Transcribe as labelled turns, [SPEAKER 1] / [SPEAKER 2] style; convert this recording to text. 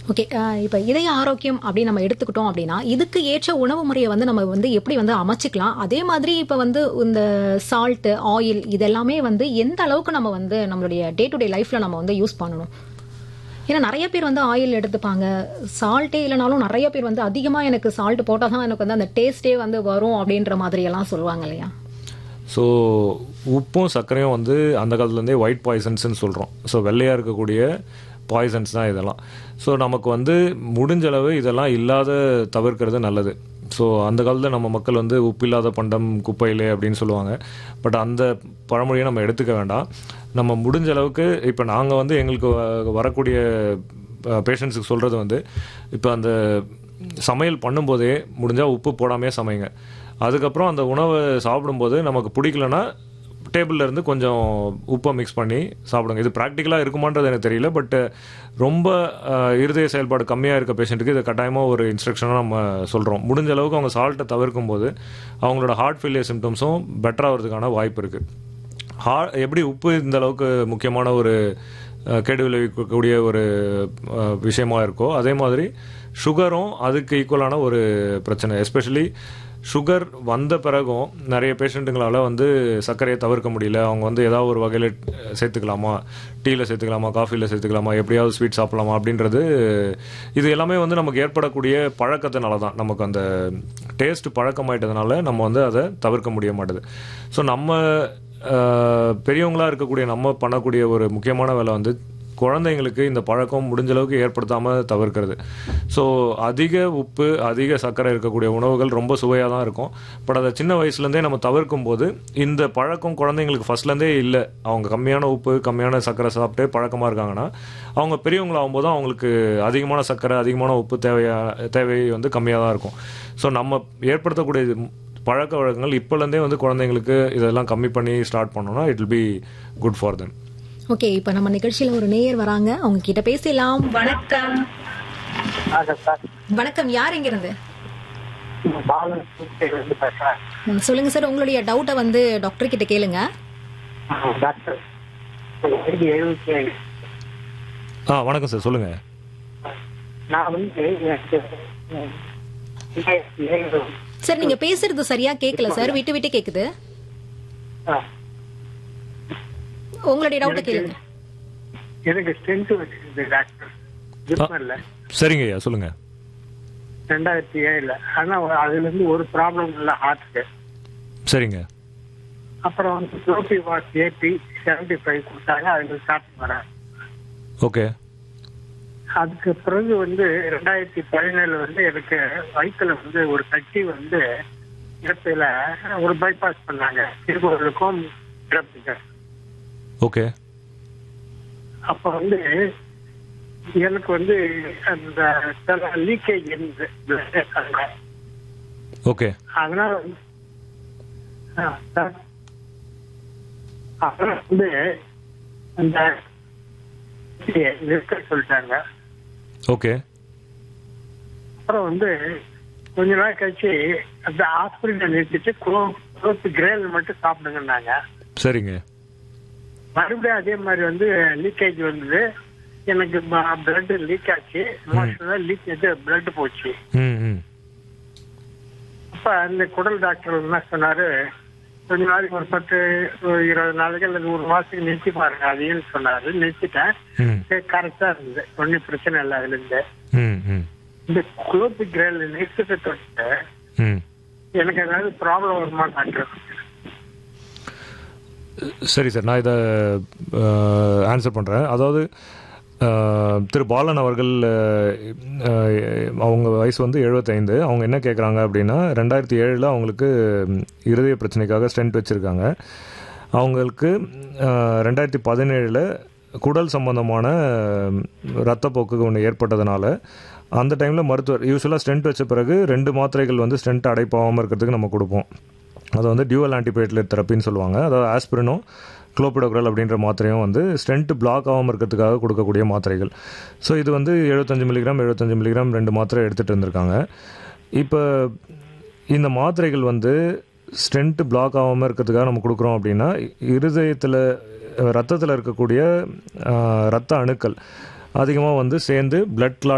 [SPEAKER 1] Okay இப்போ இதய ஆரோக்கியம் அப்படின்னு நம்ம எடுத்துக்கிட்டோம் அப்படின்னா இதுக்கு ஏற்ற உணவு முறையை வந்து நம்ம வந்து எப்படி வந்து அமைச்சிக்கலாம் அதே மாதிரி இப்போ வந்து இந்த சால்ட் ஆயில் இதெல்லாமே வந்து எந்த அளவுக்கு நம்ம வந்து நம்மளுடைய டே டு டே லைஃப்ல நம்ம வந்து யூஸ் பண்ணணும் ஏன்னா நிறைய பேர் வந்து ஆயில் எடுத்துப்பாங்க சால்ட்டே இல்லைனாலும் நிறைய பேர் வந்து அதிகமாக எனக்கு சால்ட் போட்டால் தான் எனக்கு வந்து அந்த டேஸ்டே வந்து வரும் அப்படின்ற மாதிரி எல்லாம் சொல்லுவாங்க இல்லையா
[SPEAKER 2] ஸோ உப்பும் சர்க்கரையும் வந்து அந்த காலத்துலேருந்தே ஒயிட் பாய்சன்ஸ்னு சொல்கிறோம் ஸோ வெள்ளையாக இருக்கக்கூடிய பாய்சன்ஸ் தான் இதெல்லாம் ஸோ நமக்கு வந்து முடிஞ்ச அளவு இதெல்லாம் இல்லாத தவிர்க்கிறது நல்லது ஸோ அந்த காலத்தில் நம்ம மக்கள் வந்து உப்பு இல்லாத பண்டம் குப்பையிலே அப்படின்னு சொல்லுவாங்க பட் அந்த பழமொழியை நம்ம எடுத்துக்க வேண்டாம் நம்ம முடிஞ்ச அளவுக்கு இப்போ நாங்கள் வந்து எங்களுக்கு வ- வரக்கூடிய பேஷண்ட்ஸுக்கு சொல்கிறது வந்து இப்போ அந்த சமையல் பண்ணும்போதே முடிஞ்சால் உப்பு போடாமே சமைங்க அதுக்கப்புறம் அந்த உணவை சாப்பிடும்போது நமக்கு பிடிக்கலனா டேபிள்ல இருந்து கொஞ்சம் உப்பை மிக்ஸ் பண்ணி சாப்பிடுங்க இது ப்ராக்டிக்கலாக இருக்குமான்றது எனக்கு தெரியல பட் ரொம்ப அஹ், இருதய செயல்பாடு கம்மியாக இருக்க பேஷண்ட்டுக்கு இது கட்டாயமாக ஒரு இன்ஸ்ட்ரக்ஷனாக நம்ம சொல்கிறோம் முடிஞ்ச அளவுக்கு அவங்க சால்ட்டை தவிர்க்கும் போது அவங்களோட ஹார்ட் ஃபெயிலியர் சிம்டம்ஸும் பெட்டர் ஆகிறதுக்கான வாய்ப்பு இருக்குது ஹா எப்படி உப்பு இந்த அளவுக்கு முக்கியமான ஒரு அஹ், கேடு விளைவிக்கக்கூடிய ஒரு அஹ், விஷயமா இருக்கோ அதே மாதிரி சுகரும் அதுக்கு ஈக்குவலான ஒரு பிரச்சனை எஸ்பெஷலி சுகர் வந்த பிறகும் நிறைய பேஷண்ட்டுங்களால் வந்து சர்க்கரையை தவிர்க்க முடியல அவங்க வந்து ஏதாவது ஒரு வகையில் சேர்த்துக்கலாமா டீயில் சேர்த்துக்கலாமா காஃபியில் சேர்த்துக்கலாமா எப்படியாவது ஸ்வீட் சாப்பிடலாமா அப்படின்றது இது எல்லாமே வந்து நமக்கு ஏற்படக்கூடிய பழக்கத்தினால தான் நமக்கு அந்த டேஸ்ட் பழக்கமாயிட்டதுனால நம்ம வந்து அதை தவிர்க்க முடிய மாட்டுது ஸோ நம்ம அஹ், பெரியவங்களா இருக்கக்கூடிய நம்ம பண்ணக்கூடிய ஒரு முக்கியமான வேலை வந்து குழந்தைங்களுக்கு இந்த பழக்கம் முடிஞ்ச அளவுக்கு ஏற்படுத்தாமல் தவிர்க்கிறது ஸோ அதிக உப்பு அதிக சர்க்கரை இருக்கக்கூடிய உணவுகள் ரொம்ப சுவையாக தான் இருக்கும் பட் அதை சின்ன வயசுலேருந்தே நம்ம தவிர்க்கும் போது இந்த பழக்கம் குழந்தைங்களுக்கு ஃபர்ஸ்ட்லேருந்தே இல்லை அவங்க கம்மியான உப்பு கம்மியான சர்க்கரை சாப்பிட்டு பழக்கமாக இருக்காங்கன்னா அவங்க பெரியவங்களாகும் போது அவங்களுக்கு அதிகமான சர்க்கரை அதிகமான உப்பு தேவையா தேவை வந்து கம்மியாக தான் இருக்கும் ஸோ நம்ம ஏற்படுத்தக்கூடிய இது பழக்க வழக்கங்கள் இப்போலேருந்தே வந்து குழந்தைங்களுக்கு இதெல்லாம் கம்மி பண்ணி ஸ்டார்ட் பண்ணோம்னா it will be good for then
[SPEAKER 1] okay இப்போ நம்ம நிகழ்ச்சியில ஒரு நேயர் வராங்க அவங்க கிட்ட பேசலாம் வணக்கம்
[SPEAKER 3] வணக்கம் சார்
[SPEAKER 1] வணக்கம் யார் எங்க இருந்து
[SPEAKER 3] பாலன் இருந்து பேசுறேன்
[SPEAKER 1] ம், சொல்லுங்க சார் உங்களுடைய டவுட்டை வந்து டாக்டர் கிட்ட கேளுங்க
[SPEAKER 3] டாக்டர் எனக்கு எழுபத்தி ஏழு
[SPEAKER 2] ஆ வணக்கம் சார் சொல்லுங்கள்
[SPEAKER 3] நான் வந்து எனக்கு ரெண்டாயிரத்தி ஏழு
[SPEAKER 1] சார் நீங்க பேசுறது சரியா கேட்கல சார் விட்டு விட்டு கேக்குது
[SPEAKER 3] ஆ,
[SPEAKER 1] உங்களுடைய டவுட்டை கேளுங்க
[SPEAKER 3] எனக்கு ஸ்ட்ரென்த் வச்சிருந்தது டாக்டர் ஜிப்மர்ல
[SPEAKER 2] சரிங்க ஐயா சொல்லுங்கள்
[SPEAKER 3] ரெண்டாயிரத்தி ஏழுல ஆனா அதுல இருந்து ஒரு ப்ராப்ளம் இல்லை ஹார்ட்டுக்கு
[SPEAKER 2] சரிங்க
[SPEAKER 3] அப்புறம் வந்து ப்ரோபி வாட் ஏபி செவன்டி ஃபைவ் கொடுத்தாங்க அதுல ஸ்டார்ட் வரேன்
[SPEAKER 2] ஓகே
[SPEAKER 3] அதுக்கு பிறகு வந்து ரெண்டாயிரத்தி பதினேழு வந்து எனக்கு வயிற்றுல வந்து ஒரு கட்டி வந்து இடத்துல ஒரு பைபாஸ் பண்ணாங்க திருப்பூருக்கும் இறப்புக்கு
[SPEAKER 2] ஓகே
[SPEAKER 3] அப்ப வந்து எனக்கு வந்து அந்த லீக்கேஜ் இருந்து
[SPEAKER 2] ஓகே
[SPEAKER 3] அதனால வந்து ஆ, சார். அப்புறம் வந்து அந்த நிறுத்த சொல்லிட்டாங்க
[SPEAKER 2] ஓகே
[SPEAKER 3] அப்புறம் வந்து கொஞ்ச நாள் கழிச்சு அந்த ஹாஸ்பிட்டல் நிறுத்திட்டு குளோத்து கிரேல் மட்டும் சாப்பிடுங்கன்னாங்க
[SPEAKER 2] சரிங்க
[SPEAKER 3] மறுபடியும் அதே மாதிரி வந்து லீக்கேஜ் வந்தது எனக்கு பிளட் லீக் ஆச்சு மோஷனில் லீக் இது பிளட் போச்சு
[SPEAKER 2] ம் ம்
[SPEAKER 3] அப்ப அந்த குடல் டாக்டர் என்ன சொன்னாரு கொஞ்ச நாளைக்கு ஒரு பத்து ஒரு இருபது நாளைக்கு அல்லது ஒரு மாசத்துக்கு நிறுத்தி பாருங்க அதையும் சொன்னாரு நிறுத்திட்டேன்
[SPEAKER 2] ம்
[SPEAKER 3] கரெக்டா இருந்தது ஒன்றும் பிரச்சனை இல்லை அதுல இருந்து
[SPEAKER 2] ம் ம்
[SPEAKER 3] இந்த குளோத்து கிரேல் நிறுத்திட்டு தொட்டு
[SPEAKER 2] ம்
[SPEAKER 3] எனக்கு ஏதாவது ப்ராப்ளம் வருமா டாக்டர்
[SPEAKER 2] சரி சார் நான் இதை ஆன்சர் பண்ணுறேன் அதாவது அஹ், திரு பாலன் அவர்கள் அஹ், அஹ், அவங்க வயசு வந்து எழுபத்தைந்து அவங்க என்ன கேட்குறாங்க அப்படின்னா ரெண்டாயிரத்தி ஏழில் அவங்களுக்கு ம், இருதய பிரச்சனைக்காக ஸ்டென்ட் வச்சுருக்காங்க அவங்களுக்கு அஹ், ரெண்டாயிரத்தி பதினேழில் குடல் சம்பந்தமான ம், ரத்தப்போக்கு ஒன்று ஏற்பட்டதுனால அந்த டைமில் மருத்துவர் யூஸ்வலாக ஸ்டென்ட் வச்ச பிறகு ரெண்டு மாத்திரைகள் வந்து ஸ்டென்ட் அடைப்பாகாமல் இருக்கிறதுக்கு நம்ம கொடுப்போம் அது வந்து டியூவல் ஆன்டிபயோட்டிக் தெரப்பின்னு சொல்லுவாங்க அதாவது ஆஸ்பிரினும் குளோபிடோக்ரல் அப்படின்ற மாத்திரையும் வந்து ஸ்டென்ட் பிளாக் ஆகாமல் இருக்கிறதுக்காக கொடுக்கக்கூடிய மாத்திரைகள் ஸோ இது வந்து எழுபத்தஞ்சு மில்லிகிராம் எழுபத்தஞ்சு மில்லிகிராம் ரெண்டு மாத்திரை எடுத்துகிட்டு இருந்திருக்காங்க இப்போ இந்த மாத்திரைகள் வந்து ஸ்டென்ட் பிளாக் ஆகாமல் இருக்கிறதுக்காக நம்ம கொடுக்குறோம் அப்படின்னா இருதயத்தில் ரத்தத்தில் இருக்கக்கூடிய அஹ், ரத்த அணுக்கள் அதிகமாக வந்து சேர்ந்து பிளட் கிளாட்